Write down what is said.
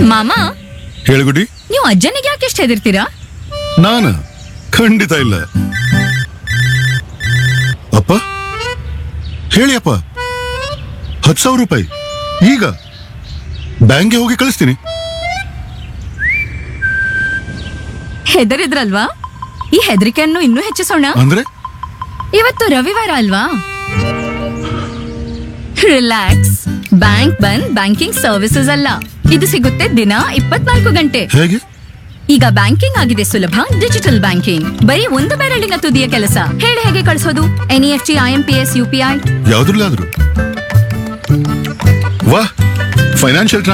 ಮಾಮ ಹೇಳುಗುಡಿ ನೀವು ಅಜ್ಜನಿಗೆ ಯಾಕೆ ಎಷ್ಟು ಹೆದರ್ತೀರಾ ನಾನ ಖಂಡಿತ ಇಲ್ಲ ಅಪ್ಪ ಹೇಳಿ ಅಪ್ಪ ಹತ್ತು ಸಾವಿರ ರೂಪಾಯಿ ಈಗ ಬ್ಯಾಂಕ್ಗೆ ಹೋಗಿ ಕಳಿಸ್ತೀನಿ ಹೆದರಿದ್ರಲ್ವಾ ಈ ಹೆದರಿಕೆಯನ್ನು ಇನ್ನೂ ಹೆಚ್ಚಿಸೋಣ ಅಂದ್ರೆ ಇವತ್ತು ರವಿವಾರ ಅಲ್ವಾ relax bank bandh banking services ಅಲ್ಲ ಇದು ಸಿಗುತ್ತೆ ದಿನ ಇಪ್ಪತ್ನಾಲ್ಕು ಗಂಟೆ ಹೇಗೆ ಈಗ ಬ್ಯಾಂಕಿಂಗ್ ಆಗಿದೆ ಸುಲಭ ಡಿಜಿಟಲ್ ಬ್ಯಾಂಕಿಂಗ್ ಬರೀ ಒಂದು ಬೆರಳಿನ ತುದಿಯ ಕೆಲಸ ಹೇಳಿ ಹೇಗೆ ಕಳಿಸೋದು ಎನ್ಇಎಫ್ಟಿ ಐಎಂಪಿಎಸ್ ಯುಪಿಐ ಯಾವ್ದ್ರಲ್ಲಾದ್ರು ವಾಹ್ ಫೈನಾನ್ಷಿಯಲ್